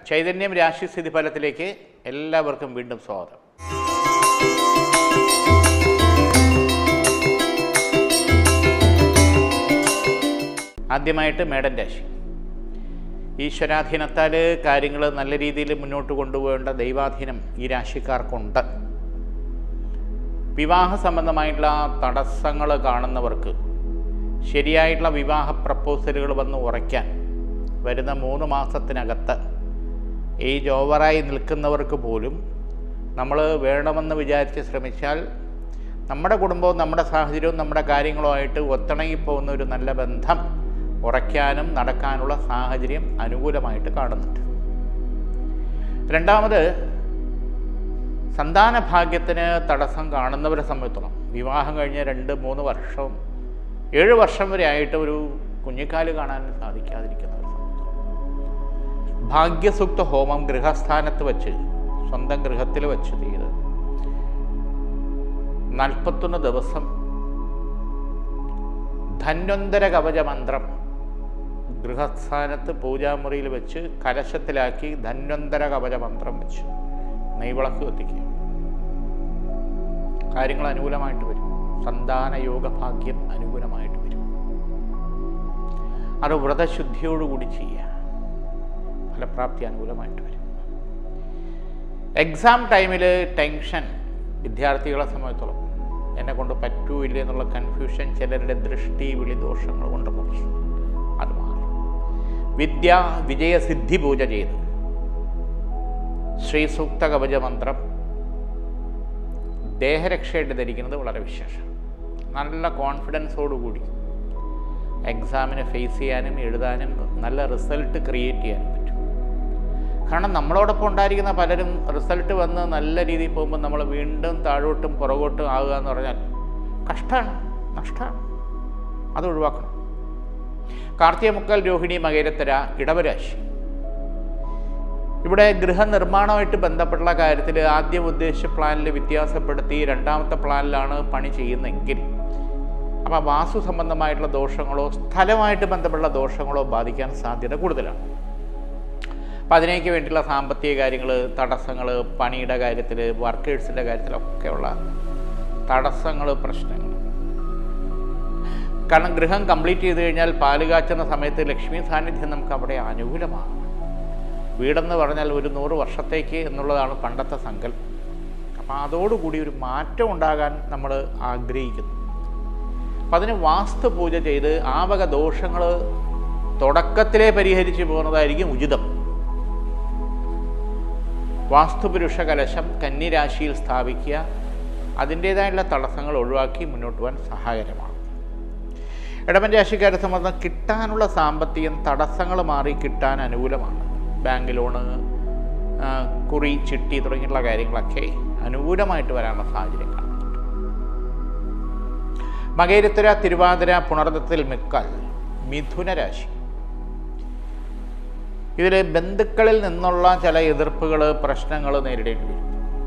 ചൈതന്യം രാശിസ്ഥിതി ഫലത്തിലേക്ക് എല്ലാവർക്കും വീണ്ടും സ്വാഗതം ആദ്യമായിട്ട് മേടൻ രാശി ഈശ്വരാധീനത്താൽ കാര്യങ്ങൾ നല്ല രീതിയിൽ മുന്നോട്ട് കൊണ്ടുപോകേണ്ട ദൈവാധീനം ഈ രാശിക്കാർക്കുണ്ട് വിവാഹ സംബന്ധമായിട്ടുള്ള തടസ്സങ്ങൾ കാണുന്നവർക്ക് ശരിയായിട്ടുള്ള വിവാഹ പ്രപ്പോസലുകൾ വന്ന് ഉറയ്ക്കാൻ വരുന്ന മൂന്ന് മാസത്തിനകത്ത് ഏജ് ഓവറായി നിൽക്കുന്നവർക്ക് പോലും നമ്മൾ വേണമെന്ന് വിചാരിച്ച് ശ്രമിച്ചാൽ നമ്മുടെ കുടുംബവും നമ്മുടെ സാഹചര്യവും നമ്മുടെ കാര്യങ്ങളുമായിട്ട് ഒത്തിണങ്ങിപ്പോകുന്ന ഒരു നല്ല ബന്ധം ഉറയ്ക്കാനും നടക്കാനുള്ള സാഹചര്യം അനുകൂലമായിട്ട് കാണുന്നുണ്ട് രണ്ടാമത് സന്താന ഭാഗ്യത്തിന് തടസ്സം കാണുന്നവരെ സംബന്ധിച്ചോളം വിവാഹം കഴിഞ്ഞ രണ്ട് മൂന്ന് വർഷം ഏഴ് വർഷം വരെ ആയിട്ട് ഒരു കുഞ്ഞിക്കാല് കാണാൻ സാധിക്കാതിരിക്കുന്നവരെ സംബന്ധിച്ചോളം ഭാഗ്യസൂക്ത ഹോമം ഗൃഹസ്ഥാനത്ത് വെച്ച് സ്വന്തം ഗൃഹത്തിൽ വെച്ച് ചെയ്ത് നാൽപ്പത്തൊന്ന് ദിവസം ധന്വന്തര കവച മന്ത്രം ഗൃഹസ്ഥാനത്ത് പൂജാമുറിയിൽ വെച്ച് കലശത്തിലാക്കി ധന്വന്തര കവച മന്ത്രം വെച്ച് നെയ്വിളക്ക് കത്തിക്കുക കാര്യങ്ങൾ അനുകൂലമായിട്ട് വരും സന്താന യോഗഭാഗ്യം അനുകൂലമായിട്ട് വരും അത് വ്രതശുദ്ധിയോടുകൂടി ചെയ്യുക ഫലപ്രാപ്തി അനുകൂലമായിട്ട് വരും എക്സാം ടൈമിൽ ടെൻഷൻ വിദ്യാർത്ഥികളെ സംബന്ധിച്ചോളം എന്നെ കൊണ്ട് പറ്റൂ ഇല്ല എന്നുള്ള കൺഫ്യൂഷൻ ചിലരുടെ ദൃഷ്ടി വിളി ദോഷങ്ങൾ കൊണ്ട് കുറച്ചു അത് മാറും വിദ്യ വിജയസിദ്ധി പൂജ ചെയ്ത് ശ്രീസൂക്ത കവച മന്ത്രം ദേഹരക്ഷയായിട്ട് ധരിക്കുന്നത് വളരെ വിശേഷം നല്ല കോൺഫിഡൻസോടുകൂടി എക്സാമിനെ ഫേസ് ചെയ്യാനും എഴുതാനും നല്ല റിസൾട്ട് ക്രിയേറ്റ് ചെയ്യാനും പറ്റും കാരണം നമ്മളോടൊപ്പം ഉണ്ടായിരിക്കുന്ന പലരും റിസൾട്ട് വന്ന് നല്ല രീതിയിൽ പോകുമ്പോൾ നമ്മൾ വീണ്ടും താഴോട്ടും പുറകോട്ടും ആകുക എന്ന് പറഞ്ഞാൽ കഷ്ടമാണ് നഷ്ടമാണ് അത് ഒഴിവാക്കണം കാർത്തിക മുക്കൽ രോഹിണി മകേരത്തര ഇടവരാശി ഇവിടെ ഗൃഹനിർമ്മാണമായിട്ട് ബന്ധപ്പെട്ടുള്ള കാര്യത്തിൽ ആദ്യം ഉദ്ദേശിച്ച പ്ലാനിൽ വ്യത്യാസപ്പെടുത്തി രണ്ടാമത്തെ പ്ലാനിലാണ് പണി ചെയ്യുന്നതെങ്കിൽ അപ്പോൾ വാസ്തു സംബന്ധമായിട്ടുള്ള ദോഷങ്ങളോ സ്ഥലമായിട്ട് ബന്ധപ്പെട്ടുള്ള ദോഷങ്ങളോ ബാധിക്കാൻ സാധ്യത കൂടുതലാണ് അപ്പോൾ അതിനേക്ക് വേണ്ടിയുള്ള സാമ്പത്തിക കാര്യങ്ങൾ തടസ്സങ്ങൾ പണിയുടെ കാര്യത്തിൽ വർക്കേഴ്സിൻ്റെ കാര്യത്തിലൊക്കെയുള്ള തടസ്സങ്ങൾ പ്രശ്നങ്ങൾ കാരണം ഗൃഹം കംപ്ലീറ്റ് ചെയ്ത് കഴിഞ്ഞാൽ പാല് കാച്ചുന്ന സമയത്ത് ലക്ഷ്മി സാന്നിധ്യം നമുക്ക് അവിടെ അനുകൂലമാകും വീടെന്ന് പറഞ്ഞാൽ ഒരു നൂറ് വർഷത്തേക്ക് എന്നുള്ളതാണ് പണ്ടത്തെ സങ്കല്പം അപ്പോൾ അതോടുകൂടി ഒരു മാറ്റം ഉണ്ടാകാൻ നമ്മൾ ആഗ്രഹിക്കുന്നു അപ്പം അതിന് വാസ്തു പൂജ ചെയ്ത് ആ വക ദോഷങ്ങൾ തുടക്കത്തിലേ പരിഹരിച്ചു പോകുന്നതായിരിക്കും ഉചിതം വാസ്തുപുരുഷ കലശം കന്നിരാശിയിൽ സ്ഥാപിക്കുക അതിൻ്റേതായുള്ള തടസ്സങ്ങൾ ഒഴിവാക്കി മുന്നോട്ട് പോകാൻ സഹായകരമാണ് ഇടവൻ രാശിക്കാരെ സംബന്ധിച്ച് കിട്ടാനുള്ള സാമ്പത്തികം തടസ്സങ്ങൾ മാറി കിട്ടാൻ അനുകൂലമാണ് ബാങ്ക് ലോണ് ആ, കുറി ചിട്ടി തുടങ്ങിയിട്ടുള്ള കാര്യങ്ങളൊക്കെ അനുകൂലമായിട്ട് വരാനുള്ള സാഹചര്യം കാണുന്നുണ്ട് മകേരത്തിര തിരുവാതിര പുണർദത്തിൽ മിക്കൽ മിഥുന രാശി ഇതിൽ ബന്ധുക്കളിൽ നിന്നുള്ള ചില എതിർപ്പുകൾ പ്രശ്നങ്ങൾ നേരിടേണ്ടി വരും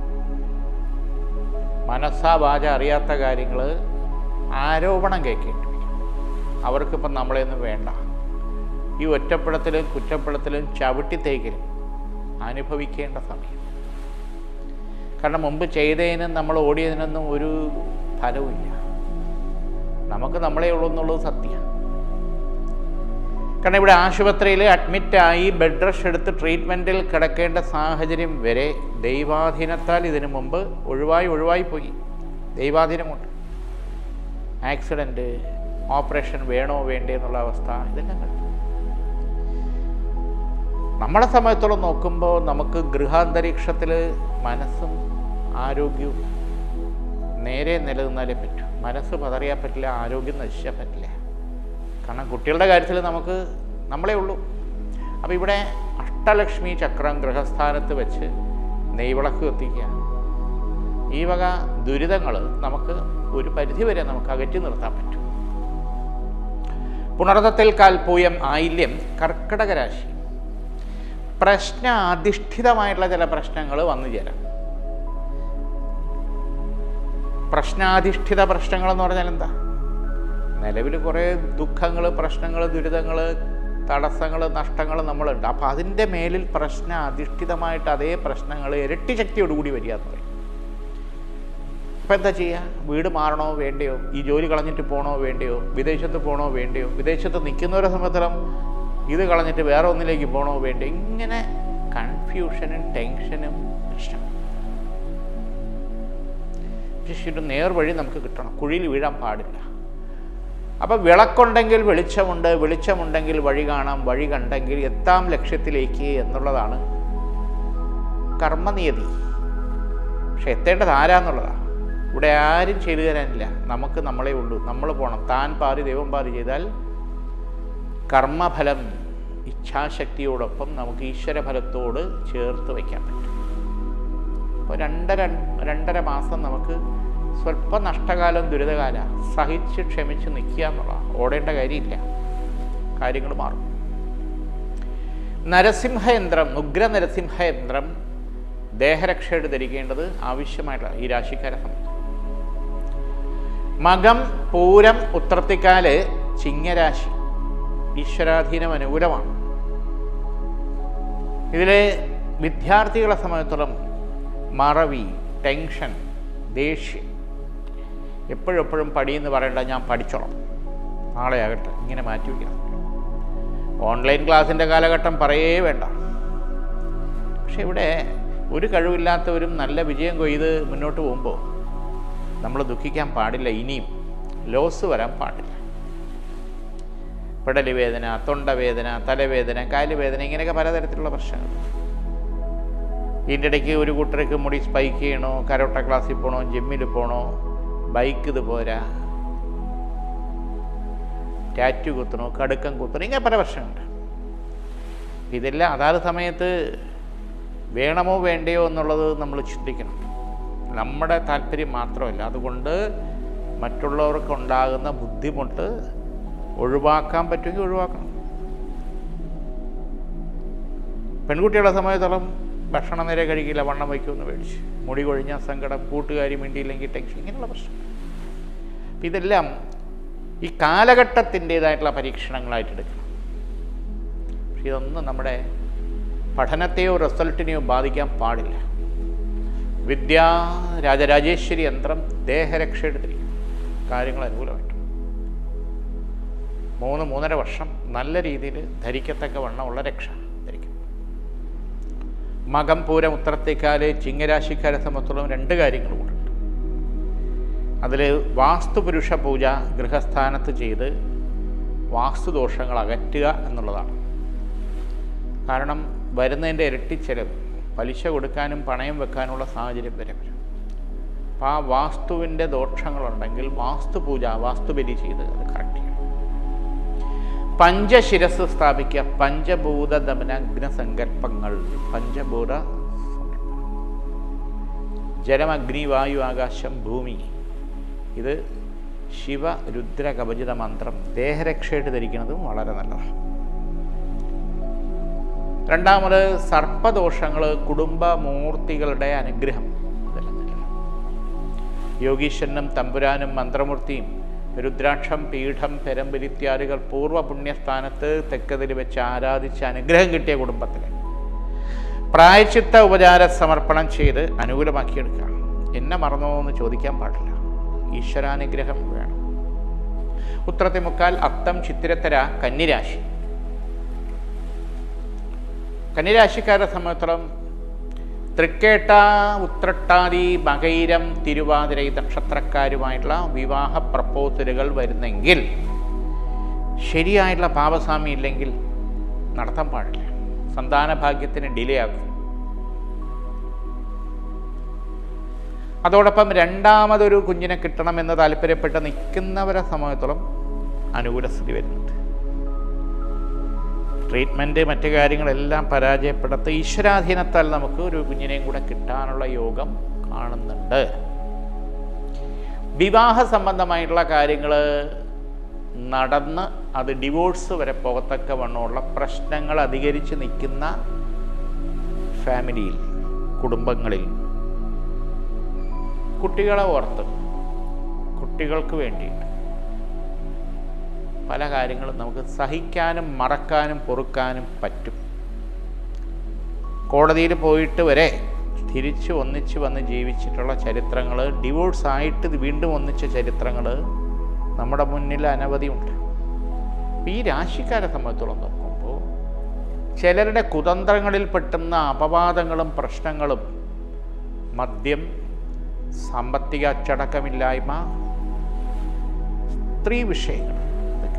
മനസ്സാ വാച അറിയാത്ത കാര്യങ്ങൾ ആരോപണം കേൾക്കേണ്ടി വരും അവർക്കിപ്പം നമ്മളെയൊന്നും വേണ്ട ഈ ഒറ്റപ്പെടത്തിലും കുറ്റപ്പെടുത്തലും ചവിട്ടിത്തേക്കലും അനുഭവിക്കേണ്ട സമയം കാരണം മുമ്പ് ചെയ്തതിനും നമ്മൾ ഓടിയതിനൊന്നും ഒരു ഫലവുമില്ല നമുക്ക് നമ്മളെ ഉള്ളൂ എന്നുള്ളത് സത്യമാണ് കാരണം ഇവിടെ ആശുപത്രിയിൽ അഡ്മിറ്റായി ബെഡ് റഷ് എടുത്ത് ട്രീറ്റ്മെൻറ്റിൽ കിടക്കേണ്ട സാഹചര്യം വരെ ദൈവാധീനത്താൽ ഇതിനു മുമ്പ് ഒഴിവായി ഒഴിവായി പോയി ദൈവാധീനമുണ്ട് ആക്സിഡൻറ്റ് ഓപ്പറേഷൻ വേണോ വേണ്ടേ എന്നുള്ള അവസ്ഥ ഇതെല്ലാം കണ്ടു നമ്മളെ സമയത്തോളം നോക്കുമ്പോൾ നമുക്ക് ഗൃഹാന്തരീക്ഷത്തിൽ മനസ്സും ആരോഗ്യവും നേരെ നിലനിന്നാലേ പറ്റൂ മനസ്സ് പതറിയാൻ പറ്റില്ല ആരോഗ്യം നശിച്ചാൽ പറ്റില്ല കാരണം കുട്ടികളുടെ കാര്യത്തിൽ നമുക്ക് നമ്മളേ ഉള്ളൂ അപ്പോൾ ഇവിടെ അഷ്ടലക്ഷ്മി ചക്രം ഗൃഹസ്ഥാനത്ത് വെച്ച് നെയ്വിളക്ക് കത്തിക്കുക ഈ വക ദുരിതങ്ങൾ നമുക്ക് ഒരു പരിധിവരെ നമുക്ക് അകറ്റി നിർത്താൻ പറ്റും പുണർത്തത്തിൽ കാൽപൂയം ആയില്യം കർക്കിടക രാശി പ്രശ്ന അധിഷ്ഠിതമായിട്ടുള്ള ചില പ്രശ്നങ്ങൾ വന്നു ചേരാം പ്രശ്നാധിഷ്ഠിത പ്രശ്നങ്ങൾ എന്ന് പറഞ്ഞാൽ എന്താ നിലവിൽ കുറേ ദുഃഖങ്ങൾ പ്രശ്നങ്ങൾ ദുരിതങ്ങൾ തടസ്സങ്ങൾ നഷ്ടങ്ങൾ നമ്മളുണ്ട് അപ്പോൾ അതിൻ്റെ മേലിൽ പ്രശ്ന അധിഷ്ഠിതമായിട്ട് അതേ പ്രശ്നങ്ങൾ ഇരട്ടി ശക്തിയോടുകൂടി വരിക എന്ന് പറയും അപ്പം എന്താ ചെയ്യുക വീട് മാറണോ വേണ്ടയോ ഈ ജോലി കളഞ്ഞിട്ട് പോകണോ വേണ്ടയോ വിദേശത്ത് പോകണോ വേണ്ടയോ വിദേശത്ത് നിൽക്കുന്നവരെ സംബന്ധിച്ചിടം ഇത് കളഞ്ഞിട്ട് വേറെ ഒന്നിലേക്ക് പോകണോ വേണ്ടയോ ഇങ്ങനെ കൺഫ്യൂഷനും ടെൻഷനും പ്രശ്നം പക്ഷേ ഒരു നേർവഴി നമുക്ക് കിട്ടണം കുഴിയിൽ വീഴാൻ പാടില്ല അപ്പം വിളക്കുണ്ടെങ്കിൽ വെളിച്ചമുണ്ട് വെളിച്ചമുണ്ടെങ്കിൽ വഴി കാണാം വഴി കണ്ടെങ്കിൽ എത്താം ലക്ഷ്യത്തിലേക്ക് എന്നുള്ളതാണ് കർമ്മനിയതി പക്ഷെ എത്തേണ്ടത് ആരാന്നുള്ളതാണ് ഇവിടെ ആരും ചെയ്തു തരാനില്ല നമുക്ക് നമ്മളെ ഉള്ളൂ നമ്മൾ പോകണം താൻ പാറി ദൈവം പാറി ചെയ്താൽ കർമ്മഫലം ഇച്ഛാശക്തിയോടൊപ്പം നമുക്ക് ഈശ്വരഫലത്തോട് ചേർത്ത് വയ്ക്കാൻ പറ്റും അപ്പോൾ രണ്ടര രണ്ടര മാസം നമുക്ക് സ്വല്പം നഷ്ടകാലം ദുരിതകാല സഹിച്ച് ക്ഷമിച്ച് നിൽക്കുക എന്നുള്ളതാണ് ഓടേണ്ട കാര്യമില്ല കാര്യങ്ങൾ മാറും നരസിംഹയന്ത്രം ഉഗ്ര നരസിംഹയന്ത്രം ദേഹരക്ഷയുടെ ധരിക്കേണ്ടത് ആവശ്യമായിട്ടുള്ള ഈ രാശിക്കാരെ സംബന്ധിച്ച് മകം പൂരം ഉത്രത്തിക്കാല് ചിങ്ങരാശി ഈശ്വരാധീനം അനുകൂലമാണ് ഇതിലെ വിദ്യാർത്ഥികളെ സംബന്ധിച്ചിടത്തോളം മറവി ടെൻഷൻ ദേഷ്യം എപ്പോഴെപ്പോഴും പടിയെന്ന് പറയണ്ട ഞാൻ പഠിച്ചോളാം നാളെ ആകട്ടെ ഇങ്ങനെ മാറ്റി വയ്ക്കണം ഓൺലൈൻ ക്ലാസ്സിൻ്റെ കാലഘട്ടം പറയേ വേണ്ട പക്ഷെ ഇവിടെ ഒരു കഴിവില്ലാത്തവരും നല്ല വിജയം കൊയ്ത് മുന്നോട്ട് പോകുമ്പോൾ നമ്മൾ ദുഃഖിക്കാൻ പാടില്ല ഇനിയും ലോസ് വരാൻ പാടില്ല പിടലി വേദന തൊണ്ടവേദന തലവേദന കാലുവേദന ഇങ്ങനെയൊക്കെ പലതരത്തിലുള്ള പ്രശ്നങ്ങൾ ഇതിൻ്റെ ഇടയ്ക്ക് ഒരു കൂട്ടർക്ക് മുടി സ്പൈക്ക് ചെയ്യണോ കരോട്ട ക്ലാസ്സിൽ പോകണോ ജിമ്മിൽ പോകണോ ബൈക്ക് ഇത് പോരാ ടാറ്റു കുത്തണോ കടുക്കം കുത്തണോ ഇങ്ങനെ പല പ്രശ്നമുണ്ട് ഇതെല്ലാം അതാത് സമയത്ത് വേണമോ വേണ്ടയോ എന്നുള്ളത് നമ്മൾ ചിന്തിക്കണം നമ്മുടെ താല്പര്യം മാത്രമല്ല അതുകൊണ്ട് മറ്റുള്ളവർക്ക് ഉണ്ടാകുന്ന ബുദ്ധിമുട്ട് ഒഴിവാക്കാൻ പറ്റുമെങ്കിൽ ഒഴിവാക്കണം പെൺകുട്ടികളെ സമയത്തോളം ഭക്ഷണം നേരെ കഴിക്കില്ല വണ്ണം വയ്ക്കുമെന്ന് മേടിച്ച് മുടി കൊഴിഞ്ഞ സങ്കടം കൂട്ടുകാരി മിണ്ടിയില്ലെങ്കിൽ ടെൻഷൻ ഇങ്ങനെയുള്ള പ്രശ്നം അപ്പം ഇതെല്ലാം ഈ കാലഘട്ടത്തിൻ്റേതായിട്ടുള്ള പരീക്ഷണങ്ങളായിട്ട് എടുക്കണം പക്ഷെ ഇതൊന്നും നമ്മുടെ പഠനത്തെയോ റിസൾട്ടിനെയോ ബാധിക്കാൻ പാടില്ല വിദ്യ രാജരാജേശ്വരി യന്ത്രം ദേഹരക്ഷയുടെ തിരിക്കും കാര്യങ്ങൾ അനുകൂലമായിട്ട് മൂന്ന് മൂന്നര വർഷം നല്ല രീതിയിൽ ധരിക്കത്തക്ക വണ്ണമുള്ള രക്ഷ ധരിക്കും മകം പൂരം ഉത്തരത്തേക്കാല് ചിങ്ങരാശിക്കാരെ സംബന്ധിച്ചോളം രണ്ട് കാര്യങ്ങളും കൂടെ ഉണ്ട് അതിൽ വാസ്തുപുരുഷ പൂജ ഗൃഹസ്ഥാനത്ത് ചെയ്ത് വാസ്തുദോഷങ്ങൾ അകറ്റുക എന്നുള്ളതാണ് കാരണം വരുന്നതിൻ്റെ ഇരട്ടി ചെലവ് പലിശ കൊടുക്കാനും പണയം വെക്കാനുള്ള സാഹചര്യം വരെ വരും അപ്പോൾ ആ വാസ്തുവിൻ്റെ ദോഷങ്ങളുണ്ടെങ്കിൽ വാസ്തുപൂജ വാസ്തുബലി ചെയ്ത് അത് കറക്റ്റ് ചെയ്യണം പഞ്ചശിരസ് സ്ഥാപിക്കുക പഞ്ചഭൂത ദമനഗ്ന സങ്കല്പങ്ങൾ പഞ്ചഭൂത ജലം അഗ്നി വായു ആകാശം ഭൂമി ഇത് ശിവ രുദ്ര കവചിത മന്ത്രം ദേഹരക്ഷയായിട്ട് ധരിക്കുന്നതും വളരെ നല്ലതാണ് രണ്ടാമത് സർപ്പദോഷങ്ങൾ കുടുംബമൂർത്തികളുടെ അനുഗ്രഹം ഇതെല്ലാം നല്ലതാണ് യോഗീശ്വരനും തമ്പുരാനും മന്ത്രമൂർത്തിയും രുദ്രാക്ഷം പീഠം പെരമ്പരിത്യാദികൾ പൂർവ്വ പുണ്യസ്ഥാനത്ത് തെക്കതിൽ വെച്ച് ആരാധിച്ച് അനുഗ്രഹം കിട്ടിയ കുടുംബത്തിൽ പ്രായച്ചിത്ത ഉപചാര സമർപ്പണം ചെയ്ത് അനുകൂലമാക്കിയെടുക്കുക എന്നെ മറന്നോ എന്ന് ചോദിക്കാൻ പാടില്ല ഈശ്വരാനുഗ്രഹം വേണം ഉത്രത്തിമുക്കാൽ അത്തം ചിത്തിരത്തര കന്നിരാശി കന്നിരാശിക്കാരെ സംബന്ധിച്ചിടത്തോളം തൃക്കേട്ട ഉത്രട്ടാതി മകൈരം തിരുവാതിര ഈ നക്ഷത്രക്കാരുമായിട്ടുള്ള വിവാഹ പ്രപ്പോസലുകൾ വരുന്നെങ്കിൽ ശരിയായിട്ടുള്ള പാപസ്വാമി ഇല്ലെങ്കിൽ നടത്താൻ പാടില്ല സന്താന ഭാഗ്യത്തിന് ഡിലേ ആക്കും അതോടൊപ്പം രണ്ടാമതൊരു കുഞ്ഞിനെ കിട്ടണമെന്ന് താല്പര്യപ്പെട്ട് നിൽക്കുന്നവരെ സമയത്തോളം അനുകൂല സ്ഥിതി വരുന്നുണ്ട് ട്രീറ്റ്മെൻറ്റ് മറ്റു കാര്യങ്ങളെല്ലാം പരാജയപ്പെടുത്ത ഈശ്വരാധീനത്താൽ നമുക്ക് ഒരു കുഞ്ഞിനെയും കൂടെ കിട്ടാനുള്ള യോഗം കാണുന്നുണ്ട് വിവാഹ സംബന്ധമായിട്ടുള്ള കാര്യങ്ങൾ നടന്ന് അത് ഡിവോഴ്സ് വരെ പോകത്തക്ക വണ്ണമുള്ള പ്രശ്നങ്ങൾ അധികരിച്ച് നിൽക്കുന്ന ഫാമിലിയിൽ കുടുംബങ്ങളിൽ കുട്ടികളെ ഓർത്ത് കുട്ടികൾക്ക് വേണ്ടിയിട്ട് പല കാര്യങ്ങളും നമുക്ക് സഹിക്കാനും മറക്കാനും പൊറുക്കാനും പറ്റും കോടതിയിൽ പോയിട്ട് വരെ തിരിച്ച് ഒന്നിച്ച് വന്ന് ജീവിച്ചിട്ടുള്ള ചരിത്രങ്ങൾ ഡിവോഴ്സ് ആയിട്ട് ഇത് വീണ്ടും ഒന്നിച്ച ചരിത്രങ്ങൾ നമ്മുടെ മുന്നിൽ അനവധിയുണ്ട് അപ്പോൾ ഈ രാശിക്കാരെ സംബന്ധിച്ചോളം നോക്കുമ്പോൾ ചിലരുടെ കുതന്ത്രങ്ങളിൽ പെട്ടുന്ന അപവാദങ്ങളും പ്രശ്നങ്ങളും മദ്യം സാമ്പത്തിക അച്ചടക്കമില്ലായ്മ സ്ത്രീ വിഷയങ്ങൾ ഇതൊക്കെ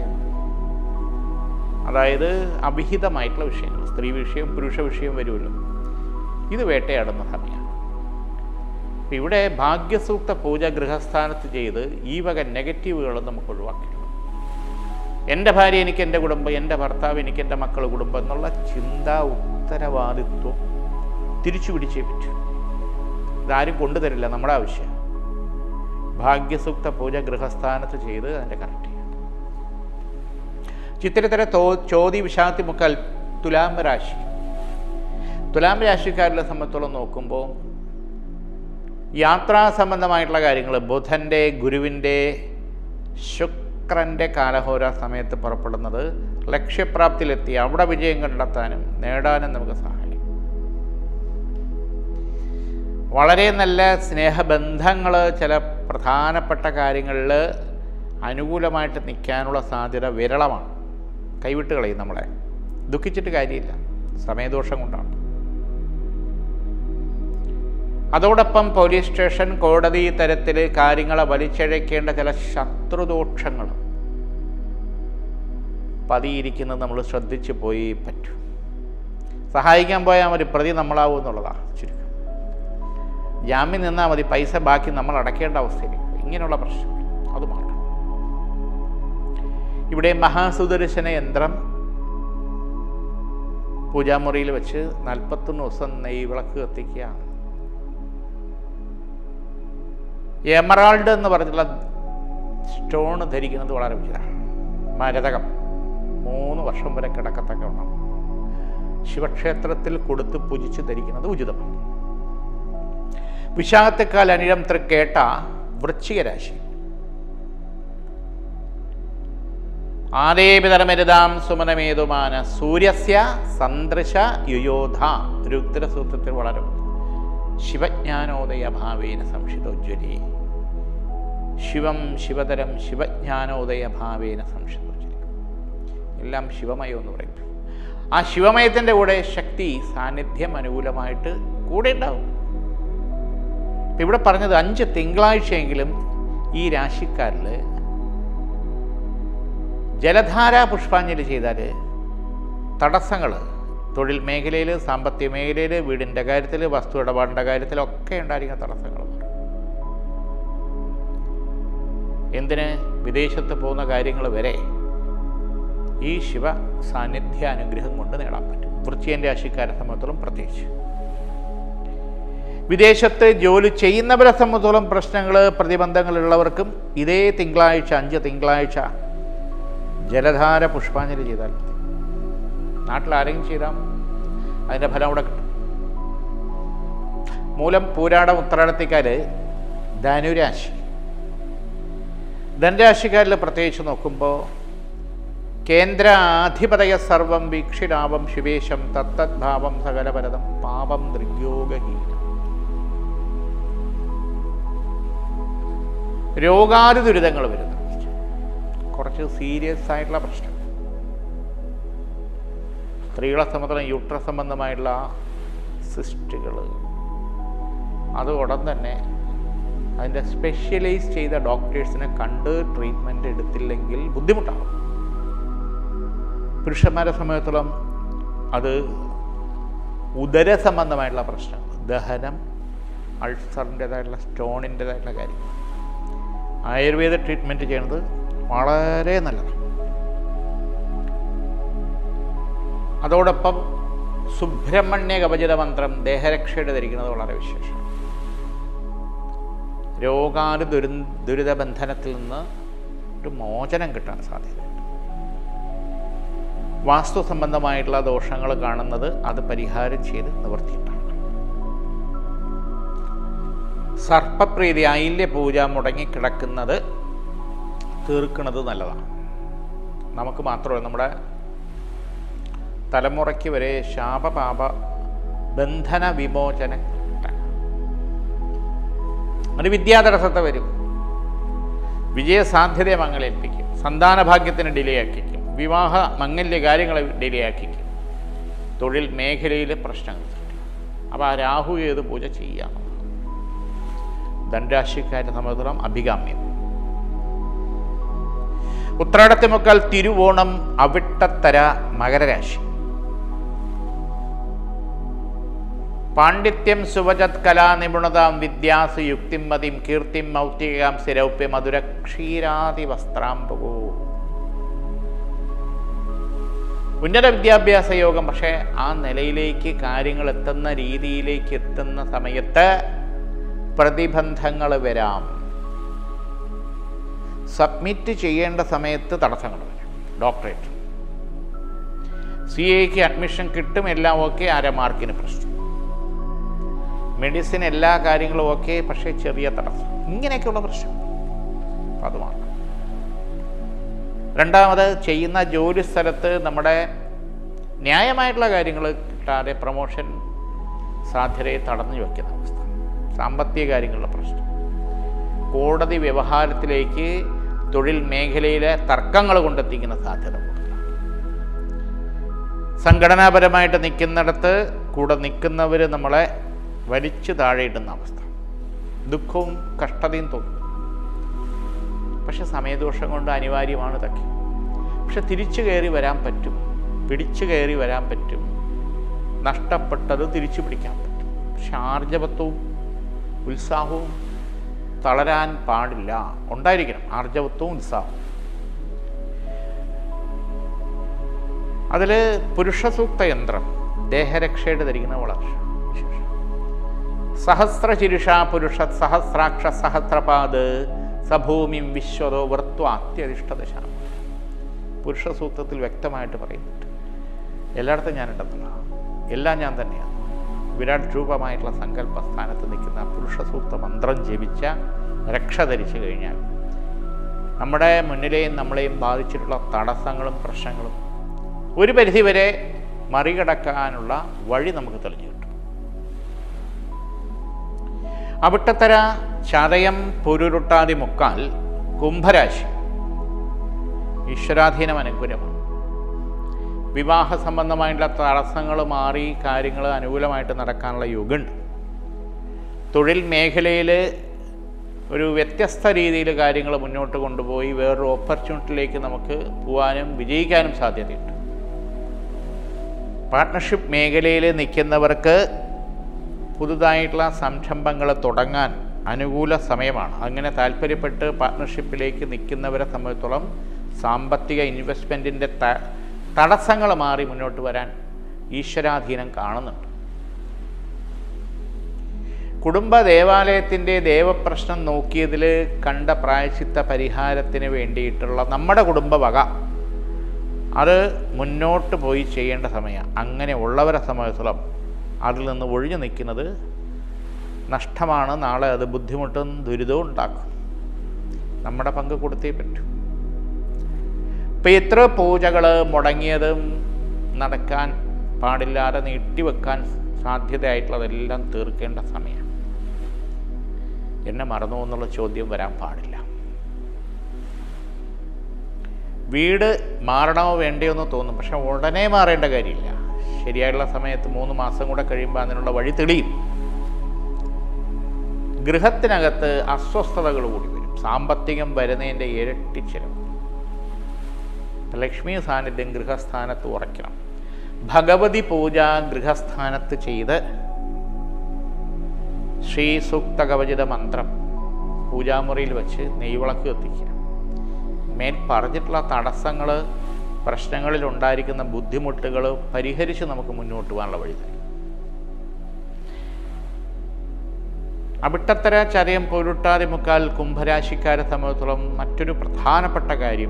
അതായത് അവിഹിതമായിട്ടുള്ള വിഷയങ്ങൾ സ്ത്രീ വിഷയം പുരുഷ വിഷയം വരുമല്ലോ ഇത് വേട്ടയാടുന്ന സമയമാണ് അപ്പം ഇവിടെ ഭാഗ്യസൂക്ത പൂജ ഗൃഹസ്ഥാനത്ത് ചെയ്ത് ഈ വക നെഗറ്റീവുകൾ നമുക്ക് ഒഴിവാക്കിയിട്ടുണ്ട് എൻ്റെ ഭാര്യ എനിക്ക് എൻ്റെ കുടുംബം എൻ്റെ ഭർത്താവ് എനിക്ക് എൻ്റെ മക്കൾ കുടുംബം എന്നുള്ള ചിന്ത ഉത്തരവാദിത്വം തിരിച്ചു പിടിച്ചേ പറ്റൂ ഇതാരും കൊണ്ടുതരില്ല നമ്മുടെ ആവശ്യം ഭാഗ്യസൂക്ത പൂജ ഗൃഹസ്ഥാനത്ത് ചെയ്ത് അതിൻ്റെ കറക്റ്റ് ചെയ്യണം ചിത്രത്തിലെ തോ ചോതി വിശാന്തി മുക്കാൽ തുലാം രാശി തുലാം രാശിക്കാരിലെ സംബന്ധിച്ചോളം നോക്കുമ്പോൾ യാത്രാ സംബന്ധമായിട്ടുള്ള കാര്യങ്ങൾ ബുധൻ്റെ ഗുരുവിൻ്റെ ശുക്രൻ്റെ കാലഹോര സമയത്ത് പുറപ്പെടുന്നത് ലക്ഷ്യപ്രാപ്തിയിലെത്തി അവിടെ വിജയം കണ്ടെത്താനും നേടാനും നമുക്ക് സഹായിക്കും വളരെ നല്ല സ്നേഹബന്ധങ്ങൾ ചില പ്രധാനപ്പെട്ട കാര്യങ്ങളിൽ അനുകൂലമായിട്ട് നിൽക്കാനുള്ള സാധ്യത വിരളമാണ് കൈവിട്ട് കളയും നമ്മളെ ദുഃഖിച്ചിട്ട് കാര്യമില്ല സമയദോഷം കൊണ്ടാണ് അതോടൊപ്പം പോലീസ് സ്റ്റേഷൻ കോടതി തരത്തിൽ കാര്യങ്ങളെ വലിച്ചഴക്കേണ്ട ചില ശത്രുദോഷങ്ങൾ പതിയിരിക്കുന്നത് നമ്മൾ ശ്രദ്ധിച്ചു പോയി പറ്റൂ സഹായിക്കാൻ പോയാൽ മതി പ്രതി നമ്മളാവും എന്നുള്ളതാണ് ചുരുക്കം ജാമ്യം നിന്നാൽ മതി പൈസ ബാക്കി നമ്മൾ അടയ്ക്കേണ്ട അവസ്ഥയിലേക്ക് ഇങ്ങനെയുള്ള പ്രശ്നം അത് മാറണം ഇവിടെ മഹാസുദർശന യന്ത്രം പൂജാമുറിയിൽ വെച്ച് നാൽപ്പത്തൊന്ന് ദിവസം നെയ് വിളക്ക് കത്തിക്കുകയാണ് എമറാൾഡ് എന്ന് പറഞ്ഞിട്ടുള്ള സ്റ്റോൺ ധരിക്കുന്നത് വളരെ ഉചിതമാണ് മരതകം മൂന്ന് വർഷം വരെ കിടക്കത്തക്ക ഉണ്ടാവും ശിവക്ഷേത്രത്തിൽ കൊടുത്ത് പൂജിച്ച് ധരിക്കുന്നത് ഉചിതമാണ് വിശാഖത്തെക്കാൽ അനിഴം തൃക്കേട്ട വൃശ്ചിക രാശി ആദേപിതരമരുതാം സുമനമേതുമാന സൂര്യസ്യ സന്ദൃശ യുയോധ രുദ്രസൂത്രത്തിൽ വളരെ ശിവജ്ഞാനോദയ ഭാവേന സംശിതോജ്വലി ശിവം ശിവതരം ശിവജ്ഞാനോദയ ഭാവേന സംശിതോജ്വലി എല്ലാം ശിവമയം എന്ന് പറയും ആ ശിവമയത്തിൻ്റെ കൂടെ ശക്തി സാന്നിധ്യം അനുകൂലമായിട്ട് കൂടെ ഉണ്ടാവും ഇപ്പം ഇവിടെ പറഞ്ഞത് അഞ്ച് തിങ്കളാഴ്ചയെങ്കിലും ഈ രാശിക്കാരിൽ ജലധാര പുഷ്പാഞ്ജലി ചെയ്താൽ തടസ്സങ്ങൾ തൊഴിൽ മേഖലയിൽ സാമ്പത്തിക മേഖലയിൽ വീടിൻ്റെ കാര്യത്തിൽ വസ്തു ഇടപാടിൻ്റെ കാര്യത്തിലൊക്കെ ഉണ്ടായിരിക്കുന്ന തടസ്സങ്ങൾ മാറും എന്തിന് വിദേശത്ത് പോകുന്ന കാര്യങ്ങൾ വരെ ഈ ശിവ സാന്നിധ്യ അനുഗ്രഹം കൊണ്ട് നേടാൻ പറ്റും വൃശ്ചിയൻ്റെ രാശിക്കാരെ സംബന്ധിച്ചോളം പ്രത്യേകിച്ച് വിദേശത്ത് ജോലി ചെയ്യുന്നവരെ സംബന്ധിച്ചോളം പ്രശ്നങ്ങൾ പ്രതിബന്ധങ്ങളുള്ളവർക്കും ഇതേ തിങ്കളാഴ്ച അഞ്ച് തിങ്കളാഴ്ച ജലധാര പുഷ്പാഞ്ജലി ചെയ്താൽ മതി നാട്ടിൽ ആരെങ്കിലും ചെയ്താൽ അതിൻ്റെ ഫലം അവിടെ കിട്ടും മൂലം പൂരാടം ഉത്തരാടത്തിക്കാർ ധനുരാശി ധനരാശിക്കാരിൽ പ്രത്യേകിച്ച് നോക്കുമ്പോൾ കേന്ദ്ര ആധിപതയ സർവം വീക്ഷിരാവം ശിവേശം തത്തദ്ഭാവം സകലപരതം പാപം ദൃഗ്യോഗഹീനം രോഗാതി ദുരിതങ്ങൾ വരുന്നു കുറച്ച് സീരിയസ് ആയിട്ടുള്ള പ്രശ്നം സ്ത്രീകളെ സംബന്ധിച്ചും യൂട്രസ് സംബന്ധമായിട്ടുള്ള സിസ്റ്റുകൾ അത് ഉടൻ തന്നെ അതിൻ്റെ സ്പെഷ്യലൈസ് ചെയ്ത ഡോക്ടേഴ്സിനെ കണ്ട് ട്രീറ്റ്മെൻറ്റ് എടുത്തില്ലെങ്കിൽ ബുദ്ധിമുട്ടാകും പുരുഷന്മാരെ സംബന്ധിച്ചിടത്തോളം അത് ഉദര സംബന്ധമായിട്ടുള്ള പ്രശ്നങ്ങൾ ദഹനം അൾസറിൻ്റെതായിട്ടുള്ള സ്റ്റോണിൻ്റെതായിട്ടുള്ള കാര്യം ആയുർവേദ ട്രീറ്റ്മെൻറ്റ് ചെയ്യുന്നത് വളരെ നല്ലതാണ് അതോടൊപ്പം സുബ്രഹ്മണ്യ കവചിത മന്ത്രം ദേഹരക്ഷയുടെ ധരിക്കുന്നത് വളരെ വിശേഷം രോഗാനു ദുരി ദുരിത ബന്ധനത്തിൽ നിന്ന് ഒരു മോചനം കിട്ടാൻ സാധ്യതയുണ്ട് വാസ്തു സംബന്ധമായിട്ടുള്ള ദോഷങ്ങൾ കാണുന്നത് അത് പരിഹാരം ചെയ്ത് നിവർത്തിയിട്ടാണ് സർപ്പപ്രീതി ഐല്യ പൂജ മുടങ്ങിക്കിടക്കുന്നത് തീർക്കുന്നത് നല്ലതാണ് നമുക്ക് മാത്രമല്ല നമ്മുടെ തലമുറയ്ക്ക് വരെ ശാപപാപ ബന്ധന വിമോചന ഒരു വിദ്യാതടസ്സത്തെ വരും വിജയസാധ്യതയെ മങ്ങളേൽപ്പിക്കും സന്താന ഭാഗ്യത്തിന് ഡിലേ ആക്കിക്കും വിവാഹ മംഗല്യ കാര്യങ്ങളെ ഡിലേ ആക്കിക്കും തൊഴിൽ മേഖലയിലെ പ്രശ്നങ്ങൾ സൃഷ്ടിക്കും അപ്പോൾ ആ രാഹു ഏത് പൂജ ചെയ്യാം ധനരാശിക്കാരുടെ സംബന്ധിച്ചിടത്തോളം അഭികാമ്യം ഉത്രാടത്തിമുക്കാൽ തിരുവോണം അവിട്ടത്തര മകരരാശി പാണ്ഡിത്യം സുവജത് കലാനിപുണതാം വിദ്യാസ് യുക്തിം മതിം കീർത്തിം മൗക്തികാം സ്ഥിരൗപ്യ മധുര ക്ഷീരാതി വസ്ത്രാംബകോ ഉന്നത വിദ്യാഭ്യാസ യോഗം പക്ഷേ ആ നിലയിലേക്ക് കാര്യങ്ങൾ എത്തുന്ന രീതിയിലേക്ക് എത്തുന്ന സമയത്ത് പ്രതിബന്ധങ്ങൾ വരാം സബ്മിറ്റ് ചെയ്യേണ്ട സമയത്ത് തടസ്സങ്ങൾ വരും ഡോക്ടറേറ്റ് സി എക്ക് അഡ്മിഷൻ കിട്ടും എല്ലാം ഓക്കെ അര മാർക്കിന് പ്രശ്നം മെഡിസിൻ എല്ലാ കാര്യങ്ങളും ഓക്കെ പക്ഷേ ചെറിയ തടസ്സം ഇങ്ങനെയൊക്കെയുള്ള പ്രശ്നം അപ്പം അത് മാറണം രണ്ടാമത് ചെയ്യുന്ന ജോലി സ്ഥലത്ത് നമ്മുടെ ന്യായമായിട്ടുള്ള കാര്യങ്ങൾ കിട്ടാതെ പ്രൊമോഷൻ സാധ്യതയെ തടഞ്ഞു വയ്ക്കുന്ന അവസ്ഥ സാമ്പത്തിക കാര്യങ്ങളുടെ പ്രശ്നം കോടതി വ്യവഹാരത്തിലേക്ക് തൊഴിൽ മേഖലയിലെ തർക്കങ്ങൾ കൊണ്ടെത്തിക്കുന്ന സാധ്യത കൂടുതലാണ് സംഘടനാപരമായിട്ട് നിൽക്കുന്നിടത്ത് കൂടെ നിൽക്കുന്നവർ നമ്മളെ വലിച്ചു താഴെയിടുന്ന അവസ്ഥ ദുഃഖവും കഷ്ടതയും തോന്നും പക്ഷെ സമയദോഷം കൊണ്ട് അനിവാര്യമാണ് ഇതൊക്കെ പക്ഷെ തിരിച്ചു കയറി വരാൻ പറ്റും പിടിച്ചു കയറി വരാൻ പറ്റും നഷ്ടപ്പെട്ടത് തിരിച്ചു പിടിക്കാൻ പറ്റും പക്ഷെ ആർജവത്വവും ഉത്സാഹവും തളരാൻ പാടില്ല ഉണ്ടായിരിക്കണം ആർജവത്വവും ഉത്സാഹവും അതിൽ പുരുഷസൂക്ത യന്ത്രം ദേഹരക്ഷയുടെ ധരിക്കുന്ന വളർച്ച വിശേഷം സഹസ്രചിരുഷ പുരുഷ സഹസ്രാക്ഷ സഹസ്രപാത് സഭൂമിം വിശ്വതോ വൃത്വാത്യധിഷ്ഠദശ പുരുഷ സൂക്തത്തിൽ വ്യക്തമായിട്ട് പറയുന്നുണ്ട് എല്ലായിടത്തും ഞാനുണ്ടെന്നുള്ള എല്ലാം ഞാൻ തന്നെയാണ് വിരാട് രൂപമായിട്ടുള്ള സങ്കല്പ സ്ഥാനത്ത് നിൽക്കുന്ന പുരുഷ സൂക്ത മന്ത്രം ജപിച്ച രക്ഷ ധരിച്ചു കഴിഞ്ഞാൽ നമ്മുടെ മുന്നിലെയും നമ്മളെയും ബാധിച്ചിട്ടുള്ള തടസ്സങ്ങളും പ്രശ്നങ്ങളും ഒരു പരിധിവരെ മറികടക്കാനുള്ള വഴി നമുക്ക് തെളിഞ്ഞു കിട്ടും അവിട്ടത്തര ചതയം പൊരുരുട്ടാതി മുക്കാൽ കുംഭരാശി ഈശ്വരാധീനം അനുകൂലമാണ് വിവാഹ സംബന്ധമായിട്ടുള്ള തടസ്സങ്ങൾ മാറി കാര്യങ്ങൾ അനുകൂലമായിട്ട് നടക്കാനുള്ള യുഗമുണ്ട് തൊഴിൽ മേഖലയിൽ ഒരു വ്യത്യസ്ത രീതിയിൽ കാര്യങ്ങൾ മുന്നോട്ട് കൊണ്ടുപോയി വേറൊരു ഓപ്പർച്യൂണിറ്റിയിലേക്ക് നമുക്ക് പോകാനും വിജയിക്കാനും സാധ്യതയുണ്ട് പാർട്ട്ണർഷിപ്പ് മേഖലയിൽ നിൽക്കുന്നവർക്ക് പുതുതായിട്ടുള്ള സംരംഭങ്ങൾ തുടങ്ങാൻ അനുകൂല സമയമാണ് അങ്ങനെ താല്പര്യപ്പെട്ട് പാർട്ട്ണർഷിപ്പിലേക്ക് നിൽക്കുന്നവരെ സംബന്ധിച്ചോളം സാമ്പത്തിക ഇൻവെസ്റ്റ്മെൻറ്റിൻ്റെ ത തടസ്സങ്ങൾ മാറി മുന്നോട്ട് വരാൻ ഈശ്വരാധീനം കാണുന്നുണ്ട് കുടുംബ ദേവാലയത്തിൻ്റെ ദേവപ്രശ്നം നോക്കിയതിൽ കണ്ട പ്രായശ്ചിത്ത പരിഹാരത്തിന് വേണ്ടിയിട്ടുള്ള നമ്മുടെ കുടുംബ വക അത് മുന്നോട്ട് പോയി ചെയ്യേണ്ട സമയം അങ്ങനെ ഉള്ളവരെ സംബന്ധിച്ചിടത്തോളം അതിൽ നിന്ന് ഒഴിഞ്ഞു നിൽക്കുന്നത് നഷ്ടമാണ് നാളെ അത് ബുദ്ധിമുട്ടും ദുരിതവും ഉണ്ടാക്കും നമ്മുടെ പങ്ക് കൊടുത്തേ പറ്റൂ ഇപ്പം എത്ര പൂജകൾ മുടങ്ങിയതും നടക്കാൻ പാടില്ലാതെ നീട്ടിവെക്കാൻ സാധ്യതയായിട്ടുള്ളതെല്ലാം തീർക്കേണ്ട സമയം എന്നെ മറന്നു എന്നുള്ള ചോദ്യം വരാൻ പാടില്ല വീട് മാറണമോ വേണ്ടയോ എന്ന് തോന്നും പക്ഷെ ഉടനെ മാറേണ്ട കാര്യമില്ല ശരിയായുള്ള സമയത്ത് മൂന്ന് മാസം കൂടെ കഴിയുമ്പോൾ അതിനുള്ള വഴി തെളിയും ഗൃഹത്തിനകത്ത് അസ്വസ്ഥതകൾ കൂടി വരും സാമ്പത്തികം വരുന്നതിൻ്റെ ഇരട്ടി ചിലവ് ലക്ഷ്മി സാന്നിധ്യം ഗൃഹസ്ഥാനത്ത് ഉറയ്ക്കണം ഭഗവതി പൂജ ഗൃഹസ്ഥാനത്ത് ചെയ്ത് ശ്രീ സൂക്ത കവചിത മന്ത്രം പൂജാമുറിയിൽ വെച്ച് നെയ്വിളക്ക് കത്തിക്കുക മേൽ പറഞ്ഞിട്ടുള്ള തടസ്സങ്ങൾ പ്രശ്നങ്ങളിൽ ഉണ്ടായിരിക്കുന്ന ബുദ്ധിമുട്ടുകൾ പരിഹരിച്ച് നമുക്ക് മുന്നോട്ട് പോകാനുള്ള വഴി തരും അവിട്ടത്തര ചതയം പൊരുട്ടാതി മുക്കാൽ കുംഭരാശിക്കാരെ സംബന്ധിച്ചിടത്തോളം മറ്റൊരു പ്രധാനപ്പെട്ട കാര്യം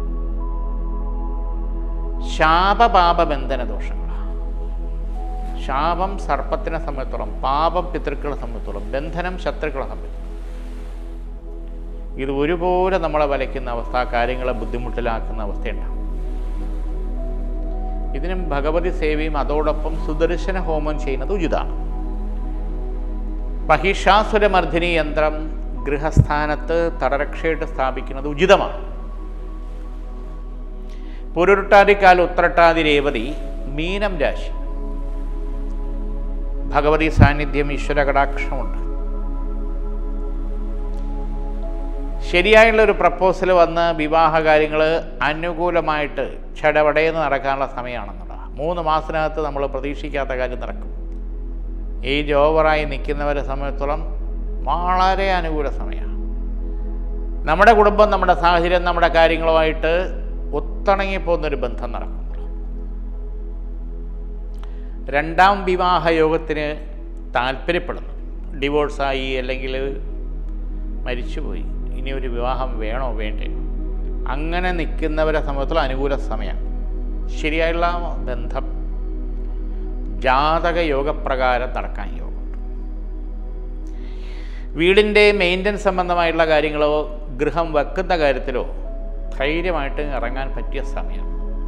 ശാപപാപ ബന്ധന ദോഷങ്ങളാണ് ശാപം സർപ്പത്തിനെ സംബന്ധിച്ചോളം പാപം പിതൃക്കളെ സംബന്ധിച്ചോളം ബന്ധനം ശത്രുക്കളെ സംബന്ധിച്ചോളം ഇത് ഒരുപോലെ നമ്മളെ വലയ്ക്കുന്ന അവസ്ഥ കാര്യങ്ങളെ ബുദ്ധിമുട്ടിലാക്കുന്ന അവസ്ഥയുണ്ടാകും ഇതിനും ഭഗവതി സേവയും അതോടൊപ്പം സുദർശന ഹോമം ചെയ്യുന്നത് ഉചിതമാണ് മഹിഷാസുരമർദ്ദിനി യന്ത്രം ഗൃഹസ്ഥാനത്ത് തടരക്ഷയായിട്ട് സ്ഥാപിക്കുന്നത് ഉചിതമാണ് പുരുട്ടാതിക്കാൽ ഉത്രട്ടാതി രേവതി മീനം രാശി ഭഗവതി സാന്നിധ്യം ഈശ്വര കടാക്ഷമുണ്ട് ശരിയായുള്ള ഒരു പ്രപ്പോസൽ വന്ന് വിവാഹ കാര്യങ്ങൾ അനുകൂലമായിട്ട് ചടപടയെന്ന് നടക്കാനുള്ള സമയമാണെന്നുള്ളതാണ് മൂന്ന് മാസത്തിനകത്ത് നമ്മൾ പ്രതീക്ഷിക്കാത്ത കാര്യം നടക്കും ഏജ് ഓവറായി നിൽക്കുന്നവരെ സംബന്ധിച്ചോളം വളരെ അനുകൂല സമയമാണ് നമ്മുടെ കുടുംബം നമ്മുടെ സാഹചര്യം നമ്മുടെ കാര്യങ്ങളുമായിട്ട് ഒത്തിണങ്ങി പോകുന്നൊരു ബന്ധം നടക്കും രണ്ടാം വിവാഹ യോഗത്തിന് താല്പര്യപ്പെടുന്നു ഡിവോഴ്സായി അല്ലെങ്കിൽ മരിച്ചുപോയി ഇനി ഒരു വിവാഹം വേണോ വേണ്ടേ അങ്ങനെ നിൽക്കുന്നവരെ സംബന്ധിച്ചുള്ള അനുകൂല സമയം ശരിയായുള്ള ബന്ധം ജാതക യോഗപ്രകാരം നടക്കാൻ യോഗമുണ്ട് വീടിൻ്റെ മെയിൻ്റനൻസ് സംബന്ധമായിട്ടുള്ള കാര്യങ്ങളോ ഗൃഹം വെക്കുന്ന കാര്യത്തിലോ ധൈര്യമായിട്ട് ഇറങ്ങാൻ പറ്റിയ സമയം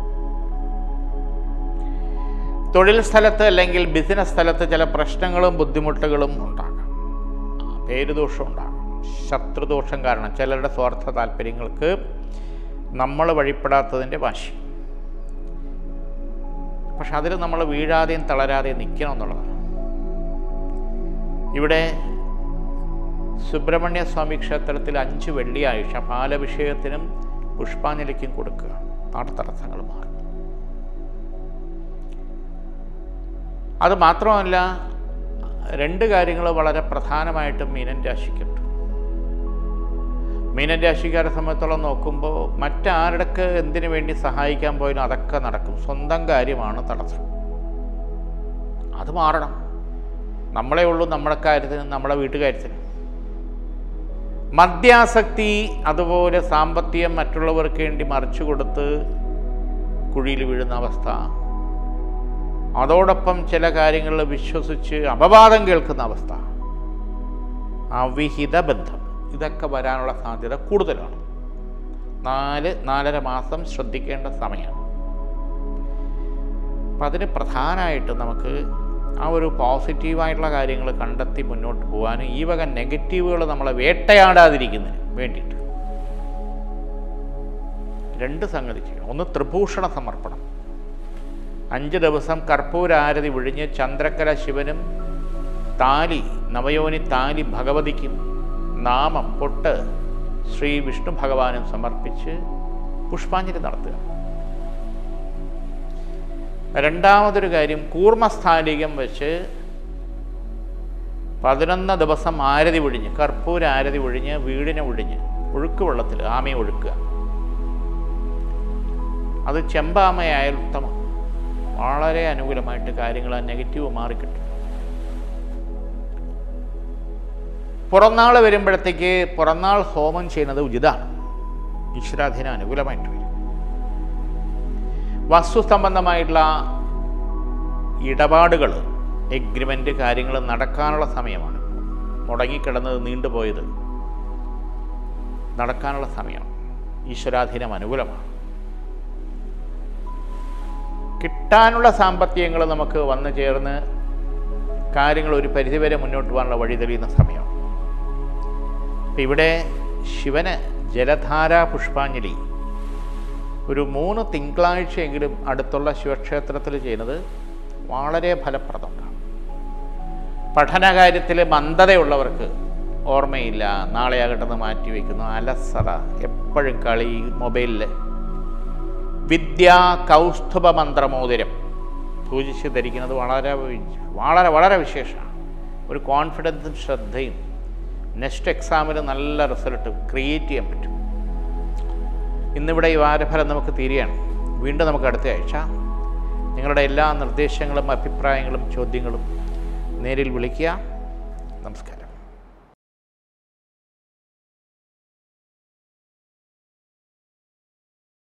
തൊഴിൽ സ്ഥലത്ത് അല്ലെങ്കിൽ ബിസിനസ് സ്ഥലത്ത് ചില പ്രശ്നങ്ങളും ബുദ്ധിമുട്ടുകളും ഉണ്ടാകാം പേരുദോഷം ഉണ്ടാകാം ശത്രുദോഷം കാരണം ചിലരുടെ സ്വാർത്ഥ താല്പര്യങ്ങൾക്ക് നമ്മൾ വഴിപ്പെടാത്തതിൻ്റെ വാശി പക്ഷെ അതിൽ നമ്മൾ വീഴാതെയും തളരാതെയും നിൽക്കണം എന്നുള്ളതാണ് ഇവിടെ സുബ്രഹ്മണ്യ സ്വാമി ക്ഷേത്രത്തിൽ അഞ്ച് വെള്ളിയാഴ്ച പാലഭിഷേകത്തിനും പുഷ്പാഞ്ജലിക്കും കൊടുക്കുക നാട്ടുതടസ്സങ്ങൾ മാറും അത് മാത്രമല്ല രണ്ട് കാര്യങ്ങൾ വളരെ പ്രധാനമായിട്ടും മീനൻ രാശിക്കുണ്ട് മീനൻ രാശിക്കാരെ സംബന്ധിച്ചോളം നോക്കുമ്പോൾ മറ്റാരുടെക്ക് എന്തിനു വേണ്ടി സഹായിക്കാൻ പോയാലും അതൊക്കെ നടക്കും സ്വന്തം കാര്യമാണ് തടസ്സം അത് മാറണം നമ്മളെ ഉള്ളൂ നമ്മുടെ കാര്യത്തിന് നമ്മുടെ വീട്ടുകാര്യത്തിന് മദ്യാസക്തി അതുപോലെ സാമ്പത്തികം മറ്റുള്ളവർക്ക് വേണ്ടി മറിച്ചു കൊടുത്ത് കുഴിയിൽ വീഴുന്ന അവസ്ഥ അതോടൊപ്പം ചില കാര്യങ്ങളിൽ വിശ്വസിച്ച് അപവാദം കേൾക്കുന്ന അവസ്ഥ അവിഹിത ബന്ധം ഇതൊക്കെ വരാനുള്ള സാധ്യത കൂടുതലാണ് നാല് നാലര മാസം ശ്രദ്ധിക്കേണ്ട സമയമാണ് അപ്പം അതിന് പ്രധാനമായിട്ട് നമുക്ക് ആ ഒരു പോസിറ്റീവായിട്ടുള്ള കാര്യങ്ങൾ കണ്ടെത്തി മുന്നോട്ട് പോകാനും ഈ വക നെഗറ്റീവുകൾ നമ്മളെ വേട്ടയാടാതിരിക്കുന്നതിന് വേണ്ടിയിട്ട് രണ്ട് സംഗതി ചെയ്യണം ഒന്ന് ത്രിഭൂഷണ സമർപ്പണം അഞ്ച് ദിവസം കർപ്പൂരാരതി ഒഴിഞ്ഞ് ചന്ദ്രക്കര ശിവനും താലി നവയോനി താലി ഭഗവതിക്കും നാമം പൊട്ട് ശ്രീ വിഷ്ണു ഭഗവാനും സമർപ്പിച്ച് പുഷ്പാഞ്ജലി നടത്തുക രണ്ടാമതൊരു കാര്യം കൂർമ്മസ്ഥാലികം വെച്ച് പതിനൊന്ന് ദിവസം ആരതി ഒഴിഞ്ഞ് കർപ്പൂര ആരതി ഒഴിഞ്ഞ് വീടിനെ ഒഴിഞ്ഞ് ഒഴുക്ക് വെള്ളത്തിൽ ആമയെ ഒഴുക്കുക അത് ചെമ്പാമയായാൽ ഉത്തമം വളരെ അനുകൂലമായിട്ട് കാര്യങ്ങൾ ആ നെഗറ്റീവ് മാറിക്കിട്ടും പുറന്നാൾ വരുമ്പോഴത്തേക്ക് പുറന്നാൾ ഹോമം ചെയ്യുന്നത് ഉചിതമാണ് ഈശ്വരാധീനം അനുകൂലമായിട്ട് വരും വസ്തു സംബന്ധമായിട്ടുള്ള ഇടപാടുകൾ എഗ്രിമെൻ്റ് കാര്യങ്ങൾ നടക്കാനുള്ള സമയമാണ് മുടങ്ങിക്കിടന്നത് നീണ്ടുപോയത് നടക്കാനുള്ള സമയമാണ് ഈശ്വരാധീനം അനുകൂലമാണ് കിട്ടാനുള്ള സാമ്പത്തികങ്ങൾ നമുക്ക് വന്നു ചേർന്ന് കാര്യങ്ങൾ ഒരു പരിധിവരെ മുന്നോട്ട് പോകാനുള്ള വഴി തെളിയുന്ന സമയമാണ് അപ്പം ഇവിടെ ശിവന് ജലധാര പുഷ്പാഞ്ജലി ഒരു മൂന്ന് തിങ്കളാഴ്ചയെങ്കിലും അടുത്തുള്ള ശിവക്ഷേത്രത്തിൽ ചെയ്യുന്നത് വളരെ ഫലപ്രദമാണ് പഠനകാര്യത്തിൽ മന്ദതയുള്ളവർക്ക് ഓർമ്മയില്ല നാളെയാകട്ടെന്ന് മാറ്റി വയ്ക്കുന്നു അലസത എപ്പോഴും കളി മൊബൈലിൽ വിദ്യാ കൗസ്തുഭ മന്ത്രമോതിരം പൂജിച്ച് ധരിക്കുന്നത് വളരെ വി- വളരെ വളരെ വിശേഷമാണ് ഒരു കോൺഫിഡൻസും ശ്രദ്ധയും നെക്സ്റ്റ് എക്സാമിന് നല്ല റിസൾട്ട് ക്രിയേറ്റ് ചെയ്യാൻ പറ്റും ഇന്നിവിടെ ഈ വാരഫലം നമുക്ക് തീരുകയാണ് വീണ്ടും നമുക്ക് അടുത്ത ആഴ്ച നിങ്ങളുടെ എല്ലാ നിർദ്ദേശങ്ങളും അഭിപ്രായങ്ങളും ചോദ്യങ്ങളും നേരിൽ വിളിക്കുക നമസ്കാരം